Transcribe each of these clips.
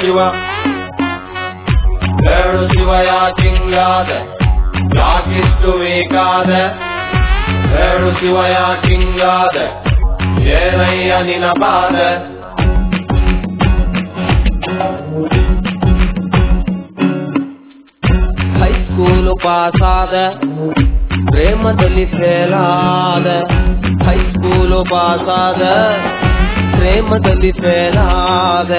ಶಿವ ಹೇಳು ಶಿವ ಯಾಕಿಂಗಾದ ಯಾಕಿಷ್ಟು ಬೇಕಾದ ಹೇಳು ಶಿವ ಯಾಕಿಂಗಾದ ಏನಯ್ಯ ನಿನ ಬಾದ ಹೈಸ್ಕೂಲು ಪಾಸಾದ ಪ್ರೇಮದಲ್ಲಿ ಫೇಲಾದ ಹೈಸ್ಕೂಲು ಪಾಸಾದ ಪ್ರೇಮದಲ್ಲಿ ಫೇಲಾದ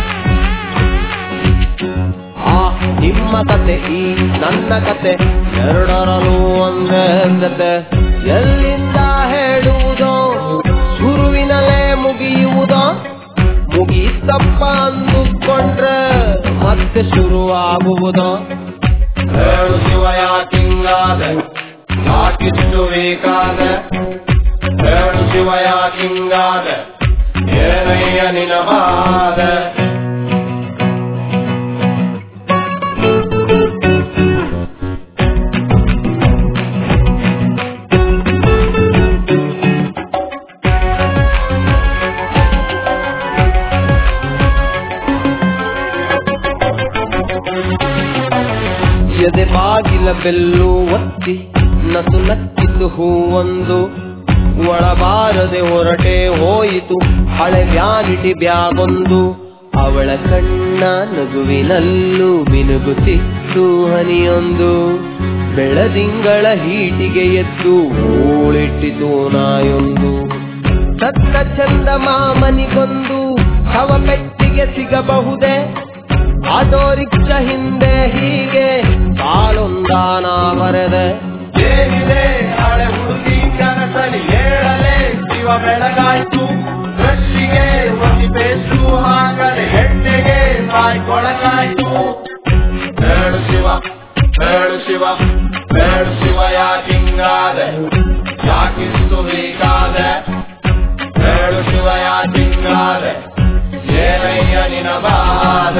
ಆ ನಿಮ್ಮ ಕತೆ ಈ ನನ್ನ ಕತೆ ಎರಡರಲ್ಲೂ ಒಂದೇ ಕತೆ ಎಲ್ಲಿಂದ ಹೇಳುವುದೋ ಶುರುವಿನಲ್ಲೇ ಮುಗಿಯುವುದೋ ಮುಗಿತಪ್ಪ ಅಂದುಕೊಂಡ್ರೆ ಮತ್ತೆ ಶುರುವಾಗುವುದೋ ಹೇಳು ಶಿವ ಯಾಕಿಂಗಾದ ಯಾಕಿಷ್ಟು ಬೇಕಾದ ಹೇಳು ಶಿವ ಯಾಕಿಂಗಾದ ಏನಯ್ಯ ನಿನ ಬಾದ ಎದೆ ಬಾಗಿಲ ಬೆಲ್ಲು ಒತ್ತಿ ನಸು ನಕ್ಕಿತು ಹೂವೊಂದು ಒಳಬಾರದೆ ಹೊರಟೆ ಹೋಯಿತು ಹಳೆ ವ್ಯಾನಿಟಿ ಬ್ಯಾಗೊಂದು ಅವಳ ಕಣ್ಣ ನಗುವಿನಲ್ಲೂ ಮಿನುಗುತ್ತಿತ್ತು ಹನಿಯೊಂದು ಬೆಳದಿಂಗಳ ಹೀಟಿಗೆ ಎದ್ದು ಹೂಳಿಟ್ಟಿತು ನಾಯೊಂದು ಸತ್ತ ಚಂದ ಮಾಮನಿಗೊಂದು ಶವ ಪೆಟ್ಟಿಗೆ ಸಿಗಬಹುದೇ ಆಟೋ ರಿಕ್ಷಾ ಹಿಂದೆ ಹೀಗೆ ಕಾಲೊಂದಾನ ಬರೆದೆ ಏನಿದೆ ಹಳೆ ಹುಡುಗಿ ಕನಸಲಿ ಹೇಳಲೆ ಶಿವ ಬೆಳಗಾಯ್ತು ಕೃಷಿಗೆ ಒಸಿ ಬೇಸು ಹಾಕಲೆ ಹೆಣ್ಣೆಗೆ ಬಾಯಿ ಕೊಳಗಾಯ್ತು ಹೇಳು ಶಿವ ಹೇಳು ಶಿವ ಹೇಳು ಶಿವ ಯಾಕಿಂಗಾದ ಯಾಕಿಷ್ಟು ಬೇಕಾದ ಹೇಳು ಶಿವ ಯಾಕಿಂಗಾದ ಏನಯ್ಯ ನಿನ ಬಾದ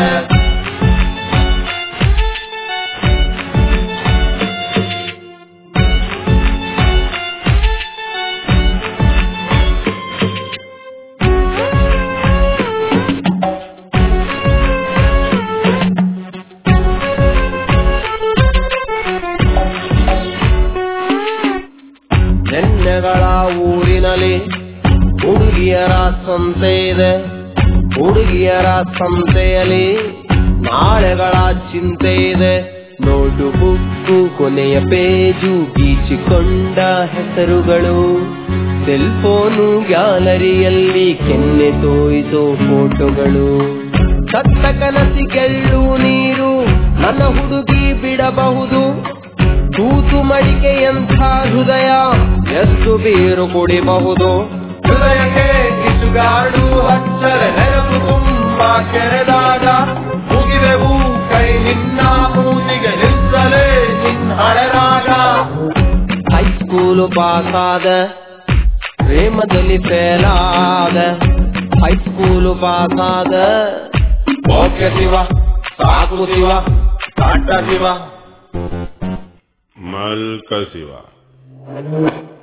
ನೆನ್ನೆಗಳ ಊರಿನಲ್ಲಿ ಹುಡುಗಿಯರ ಸಂತೆ ಇದೆ ಹುಡುಗಿಯರ ಸಂತೆಯಲ್ಲಿ ನಾಳೆಗಳ ಚಿಂತೆ ಇದೆ ನೋಟು ಬುಕ್ಕು ಕೊನೆಯ ಪೇಜು ಗೀಚಿಕೊಂಡ ಹೆಸರುಗಳು ಸೆಲ್ಫೋನು ಗ್ಯಾಲರಿಯಲ್ಲಿ ಕೆನ್ನೆ ತೋಯಿಸೋ ಫೋಟೋಗಳು ಸತ್ತ ಕನಸಿಗೆಳ್ಳು ನೀರು ನನ್ನ ಹುಡುಗಿ ಬಿಡಬಹುದು ತೂತು ಮಡಿಕೆಯಂಥ ಹೃದಯ ಎಷ್ಟು ಬೀರು ಕುಡಿಬಹುದು ಹೃದಯಕ್ಕೆ ಕಿಸುಗಾಡು ಹಚ್ಚರೆ ನೆನಪು ತುಂಬ ಕೆರೆದಾಗ ಮುಗಿವೆವು ಕೈ ನಿನ್ನ ಮೂತಿಗೆ ನಿಲ್ಲಲೇ ನಿನ್ನ ಹಳೆರಾಗ ಹೈಸ್ಕೂಲು ಪಾಸಾದ ಪ್ರೇಮದಲ್ಲಿ ಫೇಲಾದ ಹೈಸ್ಕೂಲು ಪಾಸಾದ ಓಕೆ ಶಿವ ಸಾಕು ಶಿವ ಕಾಟ ಶಿವ ಮಲ್ಕ ಶಿವ